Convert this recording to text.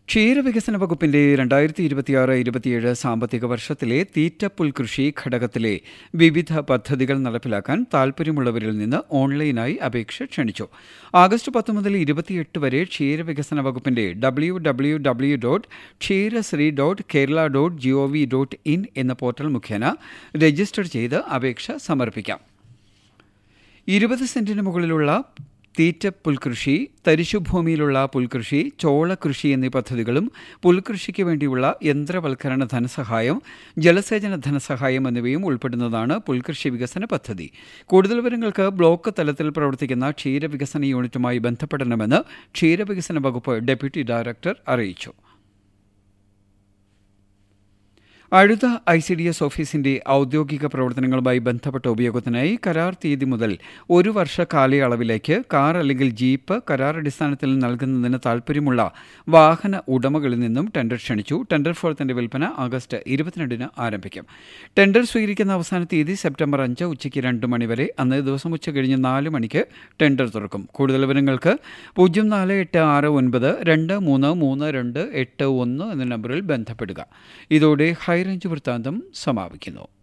ക്ഷീരവികസന വകുപ്പിന്റെ രണ്ടായിരത്തി ഇരുപത്തിയാറ് ഇരുപത്തിയേഴ് സാമ്പത്തിക വർഷത്തിലെ തീറ്റപ്പുൽ കൃഷി ഘടകത്തിലെ വിവിധ പദ്ധതികൾ നടപ്പിലാക്കാൻ താൽപ്പര്യമുള്ളവരിൽ നിന്ന് ഓൺലൈനായി അപേക്ഷ ക്ഷണിച്ചു ആഗസ്റ്റ് പത്ത് മുതൽ ഇരുപത്തിയെട്ട് വരെ ക്ഷീരവികസന വകുപ്പിന്റെ W W W dot Ksheerasree dot Kerala dot G O V dot in എന്ന പോർട്ടൽ മുഖേന രജിസ്റ്റർ ചെയ്ത് അപേക്ഷ സമർപ്പിക്കാം ഇരുപത് സെന്റിന് മുകളിലുള്ള തീറ്റ പുൽകൃഷി തരിശുഭൂമിയിലുള്ള പുൽകൃഷി ചോളകൃഷി എന്നീ പദ്ധതികളും പുൽകൃഷിക്ക് വേണ്ടിയുള്ള യന്ത്രവൽക്കരണ ധനസഹായം ജലസേചന ധനസഹായം എന്നിവയും ഉൾപ്പെടുന്നതാണ് പുൽകൃഷി വികസന പദ്ധതി കൂടുതൽ വിവരങ്ങൾക്ക് ബ്ലോക്ക് തലത്തിൽ പ്രവർത്തിക്കുന്ന ക്ഷീരവികസന യൂണിറ്റുമായി ബന്ധപ്പെടണമെന്ന് ക്ഷീരവികസന വകുപ്പ് ഡെപ്യൂട്ടി ഡയറക്ടർ അറിയിച്ചു Azhutha I C D S ഓഫീസിന്റെ ഔദ്യോഗിക പ്രവർത്തനങ്ങളുമായി ബന്ധപ്പെട്ട ഉപയോഗത്തിനായി കരാർ തീയതി മുതൽ ഒരു വർഷ കാലയളവിലേക്ക് കാർ അല്ലെങ്കിൽ ജീപ്പ് കരാർ അടിസ്ഥാനത്തിൽ നൽകുന്നതിന് താൽപ്പര്യമുള്ള വാഹന ഉടമകളിൽ നിന്നും ടെൻഡർ ക്ഷണിച്ചു ടെൻഡർ ഫോളത്തിന്റെ വിൽപ്പന ആഗസ്റ്റ് ഇരുപത്തിരണ്ടിന് ആരംഭിക്കും ടെൻഡർ സ്വീകരിക്കുന്ന അവസാന തീയതി സെപ്റ്റംബർ അഞ്ച് ഉച്ചയ്ക്ക് രണ്ട് മണിവരെ അന്നേ ദിവസം ഉച്ച കഴിഞ്ഞ് നാല് മണിക്ക് ടെൻഡർ തുറക്കും കൂടുതൽ വിവരങ്ങൾക്ക് പൂജ്യം നാല് എട്ട് ആറ് ഒൻപത് രണ്ട് മൂന്ന് മൂന്ന് രണ്ട് എട്ട് ഒന്ന് എന്ന നമ്പറിൽ ബന്ധപ്പെടുക ഇതോടെ ഹൈറേഞ്ച് വൃത്താന്തം സമാപിക്കുന്നു